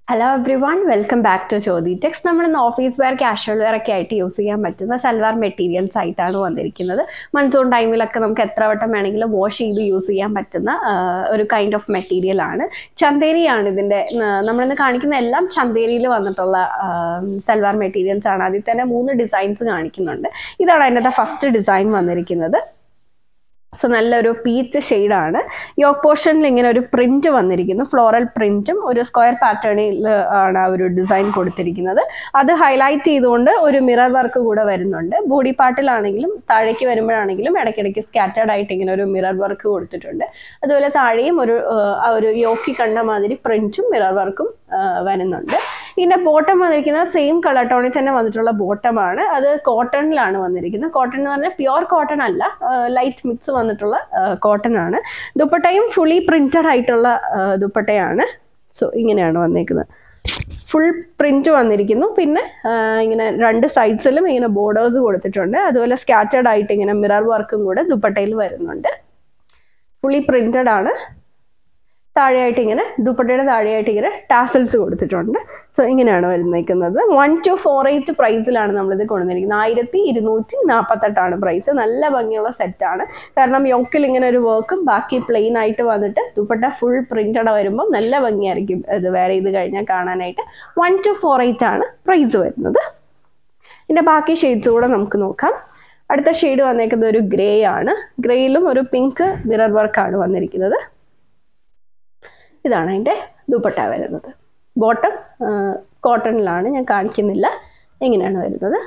hello everyone welcome back to ചോദി ടെക്സ് നമ്മൾ ഇന്ന് ഓഫീസ് വെയർ കാഷ്വൽ വെയർ ഒക്കെ ആയിട്ട് യൂസ് ചെയ്യാൻ പറ്റുന്ന സൽവാർ മെറ്റീരിയൽസ് ആയിട്ടാണ് വന്നിരിക്കുന്നത് മൺസൂൺ ടൈമിലൊക്കെ നമുക്ക് എത്ര വട്ടം വേണമെങ്കിലും വാഷ് ചെയ്ത് യൂസ് ചെയ്യാൻ പറ്റുന്ന ആ, ഒരു കൈൻഡ് ഓഫ് മെറ്റീരിയൽ ആണ് ചന്തേരിയാണ് ഇതിൻ്റെ നമ്മളിന്ന് കാണിക്കുന്ന എല്ലാം ചന്തേരിയിൽ വന്നിട്ടുള്ള ആ, സൽവാർ മെറ്റീരിയൽസ് ആണ് അതിൽ തന്നെ മൂന്ന് ഡിസൈൻസ് കാണിക്കുന്നുണ്ട് ഇതാണ് അതിൻ്റെ ഫസ്റ്റ് ഡിസൈൻ വന്നിരിക്കുന്നത് സോ നല്ലൊരു പീച്ച് ഷെയ്ഡാണ് യോക്ക് പോർഷനിൽ ഇങ്ങനെ ഒരു പ്രിന്റ് വന്നിരിക്കുന്നു ഫ്ലോറൽ പ്രിന്റും ഒരു സ്ക്വയർ പാറ്റേണിൽ ആണ് ആ ഒരു ഡിസൈൻ കൊടുത്തിരിക്കുന്നത് അത് ഹൈലൈറ്റ് ചെയ്തുകൊണ്ട് ഒരു മിറർ വർക്ക് കൂടെ വരുന്നുണ്ട് ബോഡി പാർട്ടിലാണെങ്കിലും താഴേക്ക് വരുമ്പോഴാണെങ്കിലും ഇടയ്ക്കിടയ്ക്ക് സ്കാറ്റേർഡ് ആയിട്ട് ഇങ്ങനെ ഒരു മിറർ വർക്ക് കൊടുത്തിട്ടുണ്ട് അതുപോലെ താഴെയും ഒരു ആ, ആ ഒരു യോക്കി കണ്ട മാതിരി പ്രിന്റും മിറർ വർക്കും വരുന്നുണ്ട് ഇതിന്റെ ബോട്ടം വന്നിരിക്കുന്നത് സെയിം കളർ ടോണിൽ തന്നെ വന്നിട്ടുള്ള ബോട്ടമാണ് അത് കോട്ടണിലാണ് വന്നിരിക്കുന്നത് കോട്ടൺ എന്ന് പറഞ്ഞാൽ പ്യുവർ കോട്ടൺ അല്ല ലൈറ്റ് മിക്സ് വന്നിട്ടുള്ള കോട്ടൺ ആണ് ദുപ്പട്ടയും ഫുള്ളി പ്രിന്റഡ് ആയിട്ടുള്ള ആ, ദുപ്പട്ടയാണ് സോ ഇങ്ങനെയാണ് വന്നേക്കുന്നത് ഫുൾ പ്രിന്റ് വന്നിരിക്കുന്നു പിന്നെ ആ, ഇങ്ങനെ രണ്ട് സൈഡ്സിലും ഇങ്ങനെ ബോർഡേഴ്സ് കൊടുത്തിട്ടുണ്ട് അതുപോലെ സ്കാറ്റേർഡ് ആയിട്ട് ഇങ്ങനെ മിറർ വർക്കും കൂടെ ദുപ്പട്ടയിൽ വരുന്നുണ്ട് ഫുള്ളി പ്രിന്റഡ് ആണ് താഴെയായിട്ട് ഇങ്ങനെ ദുപ്പട്ടയുടെ താഴെയായിട്ട് ഇങ്ങനെ ടാസൽസ് കൊടുത്തിട്ടുണ്ട് സോ ഇങ്ങനെയാണ് വരുന്നേക്കുന്നത് വൺ ടു ഫോർ എയ്റ്റ് പ്രൈസിലാണ് നമ്മളിത് കൊണ്ടുവന്നിരിക്കുന്നത് ആയിരത്തി ഇരുന്നൂറ്റി നാൽപ്പത്തെട്ടാണ് പ്രൈസ് നല്ല ഭംഗിയുള്ള സെറ്റാണ് കാരണം യോക്കിൽ ഇങ്ങനെ ഒരു വർക്കും ബാക്കി പ്ലെയിൻ ആയിട്ട് വന്നിട്ട് ദുപ്പട്ട ഫുൾ പ്രിന്റഡ് വരുമ്പോൾ നല്ല ഭംഗിയായിരിക്കും ഇത് വേറെ ചെയ്ത് കഴിഞ്ഞാൽ കാണാനായിട്ട് വൺ ടു ഫോർ എയ്റ്റ് ആണ് പ്രൈസ് വരുന്നത് ഇതിൻ്റെ ബാക്കി ഷെയ്ഡ്സ് കൂടെ നമുക്ക് നോക്കാം അടുത്ത ഷെയ്ഡ് വന്നേക്കുന്നത് ഒരു ഗ്രേ ആണ് ഗ്രേയിലും ഒരു പിങ്ക് മിറർ വർക്കാണ് വന്നിരിക്കുന്നത് ഇതാണ് അതിൻ്റെ ദുപ്പട്ട വരുന്നത് ബോട്ടം കോട്ടണിലാണ് ഞാൻ കാണിക്കുന്നില്ല എങ്ങനെയാണ് വരുന്നത്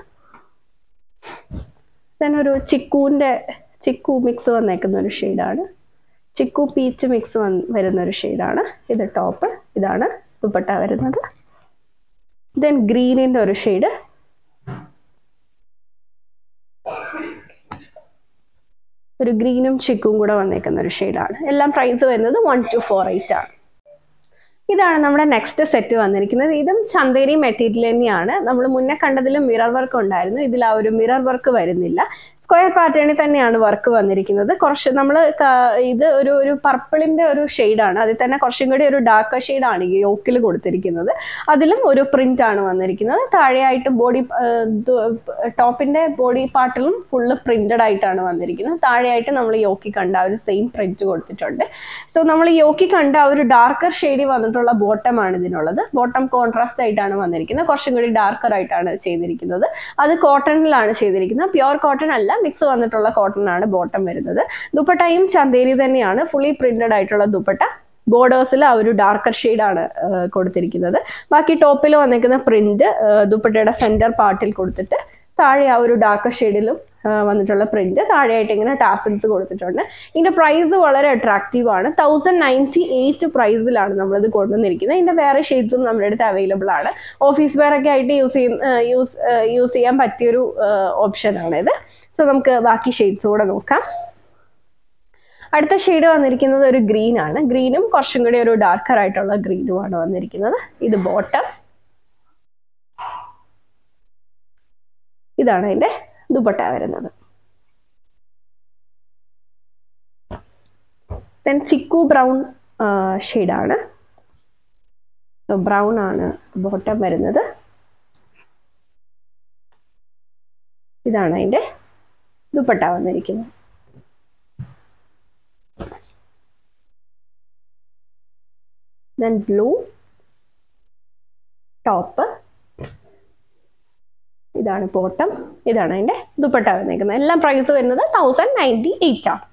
then ഒരു ചിക്കൂൻ്റെ ചിക്കു മിക്സ് വന്നേക്കുന്ന ഒരു ഷെയ്ഡാണ് ചിക്കു പീച്ച് മിക്സ് വന്ന് വരുന്ന ഒരു ഷെയ്ഡാണ് ഇത് ടോപ്പ് ഇതാണ് ദുപ്പട്ട വരുന്നത് ദെൻ ഗ്രീനിൻ്റെ ഒരു ഷെയ്ഡ് ഒരു ഗ്രീനും ചിക്കും കൂടെ വന്നേക്കുന്ന ഒരു ഷെയ്ഡാണ് എല്ലാം പ്രൈസ് വരുന്നത് വൺ ടു ഫോർ എയ്റ്റ് ആണ് ഇതാണ് നമ്മുടെ നെക്സ്റ്റ് സെറ്റ് വന്നിരിക്കുന്നത് ഇതും ചന്തേരി മെറ്റീരിയൽ തന്നെയാണ് നമ്മൾ മുന്നേ കണ്ടതിലും മിറർ വർക്ക് ഉണ്ടായിരുന്നു ഇതിൽ ആ ഒരു മിറർ വർക്ക് വരുന്നില്ല സ്ക്വയർ പാറ്റേണിൽ തന്നെയാണ് വർക്ക് വന്നിരിക്കുന്നത് കുറച്ച് നമ്മൾ ഇത് ഒരു ഒരു പർപ്പിളിന്റെ ഒരു ഷെയ്ഡാണ് അതിൽ തന്നെ കുറച്ചും കൂടി ഒരു ഡാർക്ക് ഷെയ്ഡാണ് ഈ യോക്കിൽ കൊടുത്തിരിക്കുന്നത് അതിലും ഒരു പ്രിന്റ് ആണ് വന്നിരിക്കുന്നത് താഴെയായിട്ട് ബോഡി ടോപ്പിന്റെ ബോഡി പാർട്ടിലും ഫുള്ള് പ്രിന്റഡ് ആയിട്ടാണ് വന്നിരിക്കുന്നത് താഴെയായിട്ട് നമ്മൾ യോക്കി കണ്ട ആ ഒരു സെയിം പ്രിന്റ് കൊടുത്തിട്ടുണ്ട് സോ നമ്മൾ യോക്കി കണ്ട ആ ഒരു ഡാർക്കർ ഷെയ്ഡിൽ വന്നിട്ടുള്ള ബോട്ടമാണ് ഇതിനുള്ളത് ബോട്ടം കോൺട്രാസ്റ്റ് ആയിട്ടാണ് വന്നിരിക്കുന്നത് കുറച്ചും കൂടി ഡാർക്കർ ആയിട്ടാണ് ചെയ്തിരിക്കുന്നത് അത് കോട്ടണിലാണ് ചെയ്തിരിക്കുന്നത് പ്യുവർ കോട്ടൺ അല്ല മിക്സ് വന്നിട്ടുള്ള കോട്ടൺ ആണ് ബോട്ടം വരുന്നത് ദുപ്പട്ടയും ചന്തേരി തന്നെയാണ് ഫുള്ളി പ്രിന്റഡ് ആയിട്ടുള്ള ദുപ്പട്ട ബോർഡേഴ്സിൽ ആ ഒരു ഡാർക്കർ ഷെയ്ഡാണ് കൊടുത്തിരിക്കുന്നത് ബാക്കി ടോപ്പിൽ വന്നിരിക്കുന്ന പ്രിന്റ് ദുപ്പട്ടയുടെ സെന്റർ പാർട്ടിൽ കൊടുത്തിട്ട് താഴെ ആ ഒരു ഡാർക്കർ ഷെയ്ഡിലും വന്നിട്ടുള്ള പ്രിന്റ് താഴെയായിട്ട് ഇങ്ങനെ ടാസൽസ് കൊടുത്തിട്ടുണ്ട് ഇതിന്റെ പ്രൈസ് വളരെ അട്രാക്റ്റീവ് ആണ് തൗസൻഡ് നയൻറ്റി എയ്റ്റ് പ്രൈസിലാണ് നമ്മളിത് കൊണ്ടുവന്നിരിക്കുന്നത് ഇതിന്റെ വേറെ ഷെയ്ഡ്സും നമ്മുടെ അടുത്ത് അവൈലബിൾ ആണ് ഓഫീസ് വെയർ ഒക്കെ ആയിട്ട് യൂസ് ചെയ്യുന്ന യൂസ് യൂസ് ചെയ്യാൻ പറ്റിയൊരു ഓപ്ഷനാണ് ഇത് സോ നമുക്ക് ബാക്കി ഷെയ്ഡ്സ് കൂടെ നോക്കാം അടുത്ത ഷെയ്ഡ് വന്നിരിക്കുന്നത് ഒരു ഗ്രീൻ ആണ് ഗ്രീനും കുറച്ചും കൂടി ഒരു ഡാർക്കർ ആയിട്ടുള്ള ഗ്രീനുമാണ് വന്നിരിക്കുന്നത് ഇത് ബോട്ടം ഇതാണ് അതിന്റെ ദുപ്പട്ട വരുന്നത് ദെൻ ചിക്കു ബ്രൗൺ ഷെയ്ഡാണ് ബ്രൗൺ ആണ് ബോട്ടം വരുന്നത് ഇതാണ് അതിന്റെ ദുപ്പട്ട വന്നിരിക്കുന്നത് ദെൻ ബ്ലൂ ടോപ്പ് ഇതാണ് ബോട്ടം ഇതാണ് അതിൻ്റെ ദുപ്പട്ട വന്നേക്കുന്നത് എല്ലാം പ്രൈസ് വരുന്നത് തൗസൻഡ് നയൻറ്റി എയ്റ്റ് ആണ്